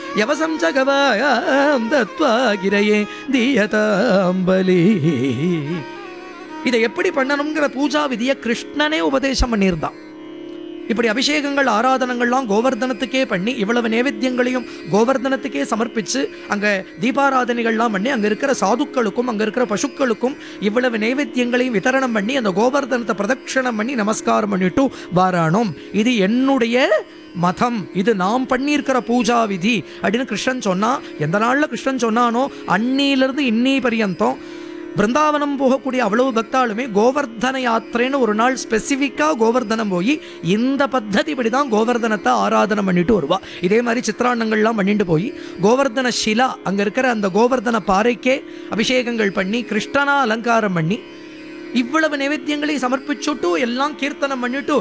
யவசம் சகவாயாம் தத்வாகிரையே தீயதாம்பலி இதை எப்படி பண்ணணுங்கிற பூஜா விதியை கிருஷ்ணனே உபதேசம் பண்ணியிருந்தான் இப்படி அபிஷேகங்கள் ஆராதனங்கள்லாம் கோவர்தனத்துக்கே பண்ணி இவ்வளவு நேவேத்தியங்களையும் கோவர்தனத்துக்கே சமர்ப்பிச்சு அங்க தீபாராதனைகள்லாம் பண்ணி அங்க இருக்கிற சாதுக்களுக்கும் அங்க இருக்கிற பசுக்களுக்கும் இவ்வளவு நைவேத்தியங்களையும் விதரணம் பண்ணி அந்த கோவர்தனத்தை பிரதட்சணம் பண்ணி நமஸ்காரம் பண்ணிட்டு வாரானோம் இது என்னுடைய மதம் இது நாம் பண்ணியிருக்கிற பூஜா விதி அப்படின்னு கிருஷ்ணன் சொன்னா எந்த நாள்ல கிருஷ்ணன் சொன்னானோ அன்னியிலிருந்து இன்னி பரியந்தம் பிருந்தாவனம் போகக்கூடிய அவ்வளவு பக்தாளுமே கோவர்தன யாத்திரைன்னு ஒரு நாள் ஸ்பெசிஃபிக்காக கோவர்தனம் போய் இந்த பத்ததிப்படி தான் கோவர்தனத்தை ஆராதனம் பண்ணிட்டு வருவா இதே மாதிரி சித்திராண்ணங்கள்லாம் பண்ணிட்டு போய் கோவர்தன சிலா அங்கே இருக்கிற அந்த கோவர்தன பாறைக்கே அபிஷேகங்கள் பண்ணி கிருஷ்ணனா அலங்காரம் பண்ணி இவ்வளவு நைவேத்தியங்களையும் சமர்ப்பிச்சுட்டு எல்லாம் கீர்த்தனம் பண்ணிட்டு